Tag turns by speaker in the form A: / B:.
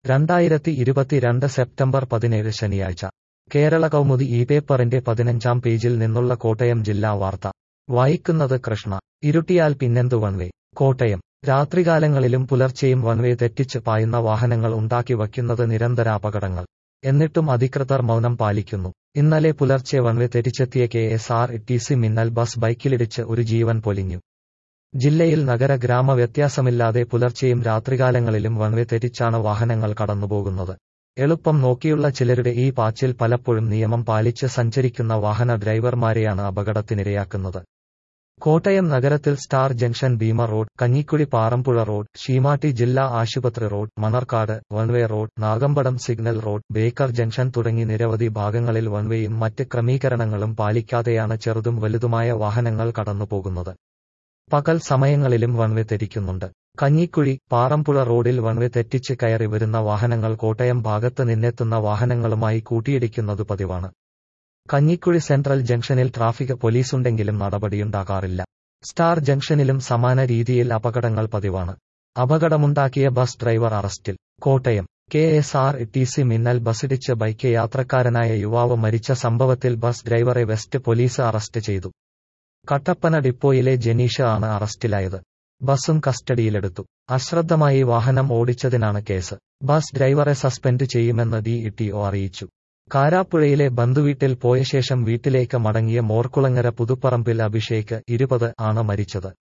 A: രണ്ടായിരത്തി ഇരുപത്തിരണ്ട് സെപ്റ്റംബർ പതിനേഴ് ശനിയാഴ്ച കേരള കൗമുദി ഈ പേപ്പറിന്റെ പതിനഞ്ചാം പേജിൽ നിന്നുള്ള കോട്ടയം ജില്ലാ വാർത്ത വായിക്കുന്നത് കൃഷ്ണ ഇരുട്ടിയാൽ പിന്നെന്തു വൺവേ കോട്ടയം രാത്രികാലങ്ങളിലും പുലർച്ചെയും വൺവേ തെറ്റിച്ച് പായുന്ന വാഹനങ്ങൾ ഉണ്ടാക്കി വയ്ക്കുന്നത് നിരന്തര അപകടങ്ങൾ എന്നിട്ടും അധികൃതർ മൗനം പാലിക്കുന്നു ഇന്നലെ പുലർച്ചെ വൺവേ തെറ്റിച്ചെത്തിയ K S R T C Minnal bus ബൈക്കിലിടിച്ച് ഒരു ജീവൻ പൊലിഞ്ഞു ജില്ലയിൽ നഗര ഗ്രാമ വ്യത്യാസമില്ലാതെ പുലർച്ചെയും രാത്രികാലങ്ങളിലും വൺവേ തെറ്റിച്ചാണ് വാഹനങ്ങൾ കടന്നുപോകുന്നത് എളുപ്പം നോക്കിയുള്ള ചിലരുടെ ഈ പാച്ചിൽ പലപ്പോഴും നിയമം പാലിച്ച് സഞ്ചരിക്കുന്ന വാഹന ഡ്രൈവർമാരെയാണ് അപകടത്തിനിരയാക്കുന്നത് കോട്ടയം നഗരത്തിൽ star junction Bhima road Kanjikuzhi Parampuzha road Seematti ജില്ലാ ആശുപത്രി road Manarcad one way road Nagampadam signal road baker junction തുടങ്ങി നിരവധി ഭാഗങ്ങളിൽ വൺവേയും മറ്റ് ക്രമീകരണങ്ങളും പാലിക്കാതെയാണ് ചെറുതും വലുതുമായ വാഹനങ്ങൾ കടന്നുപോകുന്നത് പകൽ സമയങ്ങളിലും വൺവേ തെറ്റിക്കുന്നുണ്ട് കഞ്ഞിക്കുഴി പാറമ്പുഴ റോഡിൽ വൺവേ തെറ്റിച്ച് കയറി വരുന്ന വാഹനങ്ങൾ കോട്ടയം ഭാഗത്ത് നിന്നെത്തുന്ന വാഹനങ്ങളുമായി കൂട്ടിയിടിക്കുന്നത് പതിവാണ് കഞ്ഞിക്കുഴി സെൻട്രൽ ജംഗ്ഷനിൽ ട്രാഫിക് പോലീസുണ്ടെങ്കിലും നടപടിയുണ്ടാകാറില്ല സ്റ്റാർ ജംഗ്ഷനിലും സമാന രീതിയിൽ അപകടങ്ങൾ പതിവാണ് അപകടമുണ്ടാക്കിയ ബസ് ഡ്രൈവർ അറസ്റ്റിൽ Kottayam K S R T C Minnal ബസിടിച്ച് ബൈക്ക് യാത്രക്കാരനായ യുവാവ് മരിച്ച സംഭവത്തിൽ ബസ് ഡ്രൈവറെ വെസ്റ്റ് പോലീസ് അറസ്റ്റ് ചെയ്തു കട്ടപ്പന ഡിപ്പോയിലെ ജനീഷ് ആണ് അറസ്റ്റിലായത് ബസും കസ്റ്റഡിയിലെടുത്തു അശ്രദ്ധമായി വാഹനം ഓടിച്ചതിനാണ് കേസ് ബസ് ഡ്രൈവറെ സസ്പെൻഡ് ചെയ്യുമെന്ന് ഡിഇടിഒ അറിയിച്ചു കാരാപ്പുഴയിലെ ബന്ധുവീട്ടിൽ പോയ ശേഷം വീട്ടിലേക്ക് മടങ്ങിയ മോർക്കുളങ്ങര പുതുപ്പറമ്പിൽ അഭിഷേക് ഇരുപത് ആണ് മരിച്ചത്